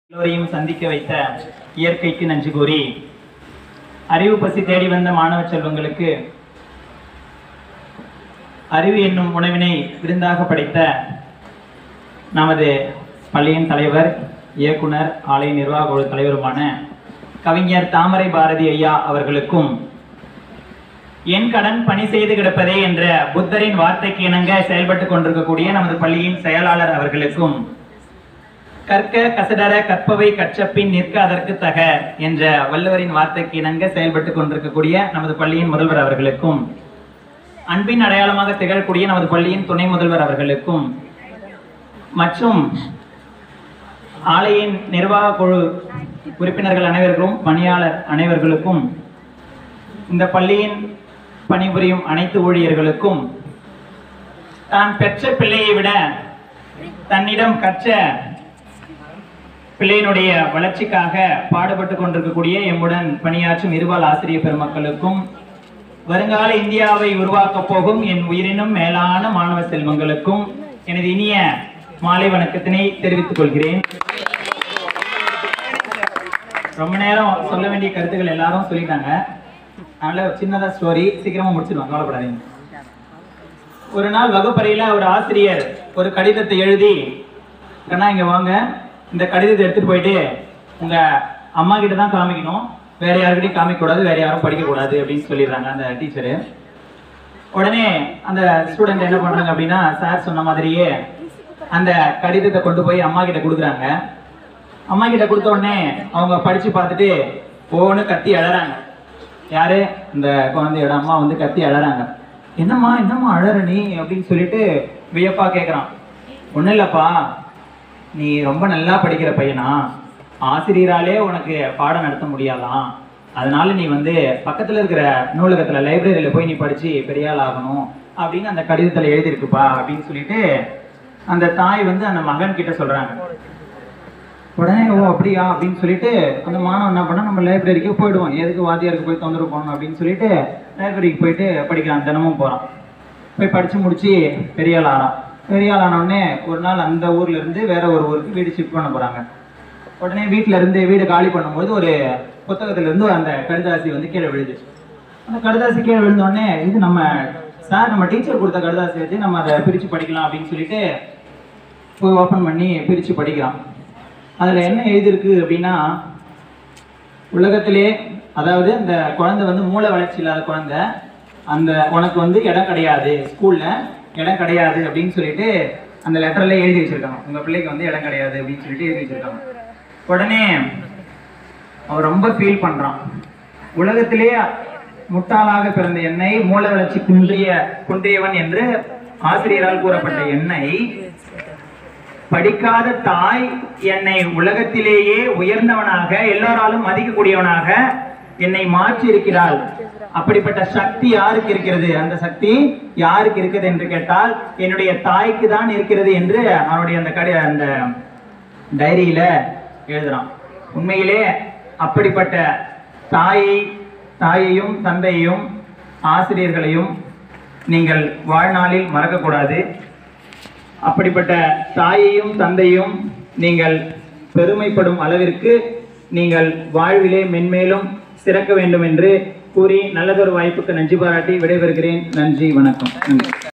எல்லோரையும் சந்திக்க வைத்த இயற்கைக்கு நன்றி கூறி அறிவு பசி தேடி வந்த மாணவ செல்வங்களுக்கு அறிவு என்னும் உணவினை விருந்தாக படைத்த நமது பள்ளியின் தலைவர் இயக்குனர் ஆலய நிர்வாக குழு தலைவருமான கவிஞர் தாமரை பாரதி ஐயா அவர்களுக்கும் என் கடன் பணி செய்து கிடப்பதே என்ற புத்தரின் வார்த்தைக்கு இணங்க செயல்பட்டுக் கொண்டிருக்கக்கூடிய நமது பள்ளியின் செயலாளர் அவர்களுக்கும் கற்க கசடர கற்பவை கற்றப்பின் நிற்க அதற்கு தக என்ற வள்ளுவரின் வார்த்தைக்கு இணங்க செயல்பட்டுக் கொண்டிருக்கக்கூடிய நமது பள்ளியின் முதல்வர் அவர்களுக்கும் அன்பின் அடையாளமாக திகழக்கூடிய நமது பள்ளியின் துணை முதல்வர் அவர்களுக்கும் மற்றும் ஆலையின் நிர்வாக குழு உறுப்பினர்கள் அனைவருக்கும் பணியாளர் அனைவர்களுக்கும் இந்த பள்ளியின் பணிபுரியும் அனைத்து ஊழியர்களுக்கும் தான் பெற்ற பிள்ளையை விட தன்னிடம் கற்ற பிள்ளையினுடைய வளர்ச்சிக்காக பாடுபட்டு கொண்டிருக்கக்கூடிய எம்முடன் பணியாற்றும் இருபால் ஆசிரியர் பெருமக்களுக்கும் வருங்கால இந்தியாவை உருவாக்கப் போகும் என் உயிரினும் மேலான மாணவ செல்வங்களுக்கும் எனது இனிய மாலை வணக்கத்தினை தெரிவித்துக் கொள்கிறேன் ரொம்ப நேரம் சொல்ல வேண்டிய கருத்துக்கள் எல்லாரும் சொல்லிட்டாங்க அதனால சின்னதா ஸ்டோரி சீக்கிரமா முடிச்சிடுவாங்க கவலைப்படாதீங்க ஒரு நாள் வகுப்பறையில ஒரு ஆசிரியர் ஒரு கடிதத்தை எழுதி கண்ணா இங்க வாங்க இந்த கடிதத்தை எடுத்துட்டு போயிட்டு உங்க அம்மா கிட்ட தான் காமிக்கணும் வேற யாருக்கிட்டையும் காமிக்க கூடாது வேற யாரும் படிக்க கூடாது அப்படின்னு சொல்லிடுறாங்க அந்த டீச்சரு உடனே அந்த ஸ்டூடெண்ட் என்ன பண்றாங்க அப்படின்னா சார் சொன்ன மாதிரியே அந்த கடிதத்தை கொண்டு போய் அம்மா கிட்ட கொடுக்குறாங்க அம்மா கிட்ட கொடுத்த உடனே அவங்க படிச்சு பார்த்துட்டு ஓன்னு கத்தி அழறாங்க யாரு இந்த குழந்தையோட அம்மா வந்து கத்தி அழறாங்க என்னம்மா என்னம்மா அழற நீ அப்படின்னு சொல்லிட்டு வியப்பா கேக்குறான் ஒண்ணும் இல்லப்பா நீ ரொம்ப நல்லா படிக்கிற பையனா ஆசிரியராலே உனக்கு பாடம் நடத்த முடியாதாம் அதனால நீ வந்து பக்கத்துல இருக்கிற நூலகத்துல லைப்ரரியில போய் நீ படிச்சு பெரிய ஆள் ஆகணும் அப்படின்னு அந்த கடிதத்துல எழுதியிருக்குப்பா அப்படின்னு சொல்லிட்டு அந்த தாய் வந்து அந்த மகன் கிட்ட சொல்றாங்க உடனே ஓ அப்படியா அப்படின்னு சொல்லிட்டு அந்த மாணவன் என்ன பண்ணா நம்ம லைப்ரரிக்கு போயிடுவோம் எதுக்கு வாத்தியாருக்கு போய் தொந்தரவு பண்ணணும் அப்படின்னு சொல்லிட்டு லைப்ரரிக்கு போயிட்டு படிக்கிறான் தினமும் போறான் போய் படிச்சு முடிச்சு பெரிய ஆள் ஆறான் பெரிய ஆள் ஆன உடனே ஒரு நாள் அந்த ஊர்ல இருந்து வேற ஒரு ஊருக்கு வீடு ஷிஃப்ட் பண்ண போறாங்க உடனே வீட்ல இருந்து வீடு காலி பண்ணும்போது ஒரு புத்தகத்துல இருந்து அந்த கடிதாசி வந்து கீழே விழுது அந்த கடிதாசி கீழே விழுந்த உடனே இது நம்ம சார் நம்ம டீச்சர் கொடுத்த கடிதாசி வச்சு நம்ம அதை பிரிச்சு படிக்கலாம் அப்படின்னு சொல்லிட்டு போய் ஓப்பன் பண்ணி பிரிச்சு படிக்கிறான் அதுல என்ன எழுதியிருக்கு அப்படின்னா உலகத்திலே அதாவது அந்த குழந்தை வந்து மூளை வளர்ச்சி இல்லாத குழந்தை அந்த உனக்கு வந்து இடம் கிடையாது ஸ்கூல்ல இடம் கிடையாது அப்படின்னு சொல்லிட்டு அந்த லெட்டர்ல எழுதி வச்சிருக்காங்க உங்க பிள்ளைக்கு வந்து இடம் கிடையாது அப்படின்னு சொல்லிட்டு எழுதி வச்சிருக்காங்க உடனே அவன் ரொம்ப ஃபீல் பண்றான் உலகத்திலே முட்டாளாக பிறந்த என்னை மூளை வளர்ச்சி குன்றிய குன்றியவன் என்று ஆசிரியரால் கூறப்பட்ட என்னை படிக்காத தாய் என்னை உலகத்திலேயே உயர்ந்தவனாக எல்லாராலும் மதிக்கக்கூடியவனாக என்னை மாற்றி இருக்கிறாள் அப்படிப்பட்ட சக்தி யாருக்கு இருக்கிறது அந்த சக்தி யாருக்கு இருக்குது என்று கேட்டால் என்னுடைய தாய்க்கு தான் இருக்கிறது என்று அவனுடைய அந்த கடி அந்த டைரியில எழுதுறான் உண்மையிலே அப்படிப்பட்ட தாயை தாயையும் தந்தையையும் ஆசிரியர்களையும் நீங்கள் வாழ்நாளில் மறக்கக்கூடாது அப்படிப்பட்ட தாயையும் தந்தையும் நீங்கள் பெருமைப்படும் அளவிற்கு நீங்கள் வாழ்விலே மென்மேலும் சிறக்க வேண்டும் என்று கூறி நல்லதொரு வாய்ப்புக்கு நன்றி பாராட்டி விடைபெறுகிறேன் நன்றி வணக்கம் நன்றி